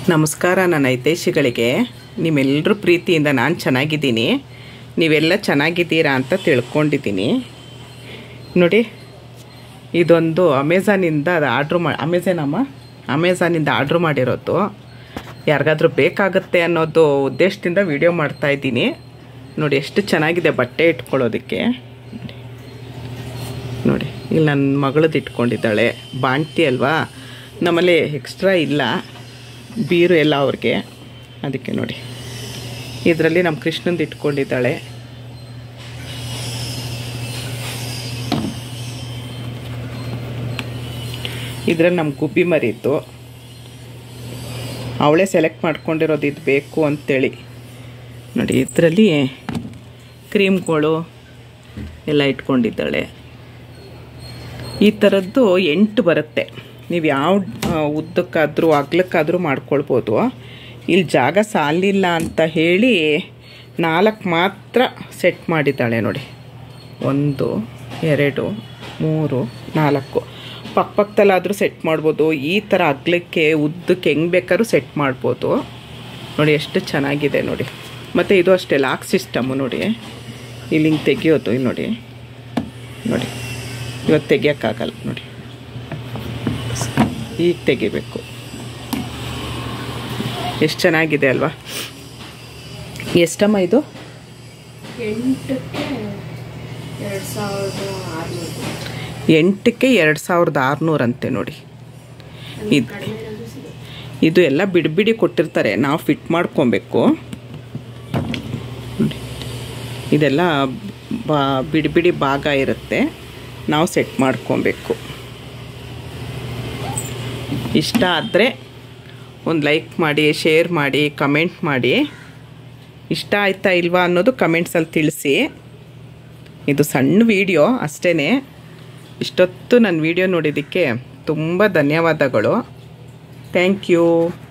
ನಮಸ್ಕಾರ ನನ್ನ ಹಿತೈಷಿಗಳಿಗೆ ನಿಮ್ಮೆಲ್ಲರ ಪ್ರೀತಿಯಿಂದ ನಾನು ಚೆನ್ನಾಗಿದ್ದೀನಿ ನೀವೆಲ್ಲ ಚೆನ್ನಾಗಿದ್ದೀರಾ ಅಂತ ತಿಳ್ಕೊಂಡಿದ್ದೀನಿ ನೋಡಿ ಇದೊಂದು ಅಮೆಝಾನಿಂದ ಅದು ಆರ್ಡ್ರ್ ಮಾ ಅಮೆಝಾನಮ್ಮ ಅಮೆಝಾನಿಂದ ಆರ್ಡ್ರ್ ಮಾಡಿರೋದು ಯಾರಿಗಾದ್ರೂ ಬೇಕಾಗುತ್ತೆ ಅನ್ನೋದು ಉದ್ದೇಶದಿಂದ ವಿಡಿಯೋ ಮಾಡ್ತಾಯಿದ್ದೀನಿ ನೋಡಿ ಎಷ್ಟು ಚೆನ್ನಾಗಿದೆ ಬಟ್ಟೆ ಇಟ್ಕೊಳ್ಳೋದಕ್ಕೆ ನೋಡಿ ಇಲ್ಲಿ ನನ್ನ ಮಗಳದ್ದು ಇಟ್ಕೊಂಡಿದ್ದಾಳೆ ಬಾಣ್ತಿ ಅಲ್ವಾ ನಮ್ಮಲ್ಲಿ ಎಕ್ಸ್ಟ್ರಾ ಇಲ್ಲ ಬೀರು ಎಲ್ಲ ಅವ್ರಿಗೆ ಅದಕ್ಕೆ ನೋಡಿ ಇದರಲ್ಲಿ ನಮ್ಮ ಕೃಷ್ಣಂದು ಇಟ್ಕೊಂಡಿದ್ದಾಳೆ ಇದರಲ್ಲಿ ನಮ್ಮ ಗುಬ್ಬಿ ಮರಿತ್ತು ಅವಳೇ ಸೆಲೆಕ್ಟ್ ಮಾಡ್ಕೊಂಡಿರೋದು ಇದು ಬೇಕು ಅಂತೇಳಿ ನೋಡಿ ಇದರಲ್ಲಿ ಕ್ರೀಮ್ಗಳು ಎಲ್ಲ ಇಟ್ಕೊಂಡಿದ್ದಾಳೆ ಈ ಥರದ್ದು ಎಂಟು ಬರುತ್ತೆ ನೀವು ಯಾವ ಆ, ಉದ್ದಕ್ಕಾದರೂ ಅಗ್ಲಕ್ಕಾದರೂ ಮಾಡ್ಕೊಳ್ಬೋದು ಇಲ್ಲಿ ಜಾಗ ಸಾಲಿಲ್ಲ ಅಂತ ಹೇಳಿ ನಾಲ್ಕು ಮಾತ್ರ ಸೆಟ್ ಮಾಡಿದ್ದಾಳೆ ನೋಡಿ ಒಂದು ಎರಡು ಮೂರು ನಾಲ್ಕು ಪಕ್ಕ ಪಕ್ಕದಲ್ಲಾದರೂ ಸೆಟ್ ಮಾಡ್ಬೋದು ಈ ಥರ ಅಗ್ಲಕ್ಕೆ ಉದ್ದಕ್ಕೆ ಹೆಂಗೆ ಬೇಕಾದ್ರೂ ಸೆಟ್ ಮಾಡ್ಬೋದು ನೋಡಿ ಎಷ್ಟು ಚೆನ್ನಾಗಿದೆ ನೋಡಿ ಮತ್ತು ಇದು ಅಷ್ಟೇ ಲಾಕ್ ಸಿಸ್ಟಮು ನೋಡಿ ಇಲ್ಲಿ ಹಿಂಗೆ ತೆಗಿಯೋದು ಇಲ್ಲಿ ನೋಡಿ ನೋಡಿ ಇವತ್ತು ತೆಗಿಯೋಕ್ಕಾಗಲ್ಲ ನೋಡಿ ಈಗ ತೆಗಿಬೇಕು ಎಷ್ಟು ಚೆನ್ನಾಗಿದೆ ಅಲ್ವಾ ಎಷ್ಟಮ್ಮ ಇದು ಎಂಟಕ್ಕೆ ಎರಡು ಸಾವಿರದ ಆರುನೂರು ಎಂಟಕ್ಕೆ ಎರಡು ಸಾವಿರದ ಆರುನೂರಂತೆ ನೋಡಿ ಇದು ಕಡಿಮೆ ಇರೋದು ಸಿಗುತ್ತೆ ಇದು ಎಲ್ಲ ಬಿಡಿ ಬಿಡಿ ಕೊಟ್ಟಿರ್ತಾರೆ ನಾವು ಫಿಟ್ ಮಾಡ್ಕೊಬೇಕು ನೋಡಿ. ಇದೆಲ್ಲ ಬಾ ಬಿಡಿ ಬಿಡಿ ಭಾಗ ಇರುತ್ತೆ ನಾವು ಸೆಟ್ ಮಾಡ್ಕೊಬೇಕು ಇಷ್ಟ ಆದರೆ ಒಂದು ಲೈಕ್ ಮಾಡಿ ಶೇರ್ ಮಾಡಿ ಕಮೆಂಟ್ ಮಾಡಿ ಇಷ್ಟ ಆಯ್ತಾ ಇಲ್ವಾ ಅನ್ನೋದು ಕಮೆಂಟ್ಸಲ್ಲಿ ತಿಳಿಸಿ ಇದು ಸಣ್ಣ ವಿಡಿಯೋ ಅಷ್ಟೇ ಇಷ್ಟೊತ್ತು ನನ್ನ ವಿಡಿಯೋ ನೋಡಿದ್ದಕ್ಕೆ ತುಂಬ ಧನ್ಯವಾದಗಳು ಥ್ಯಾಂಕ್ ಯು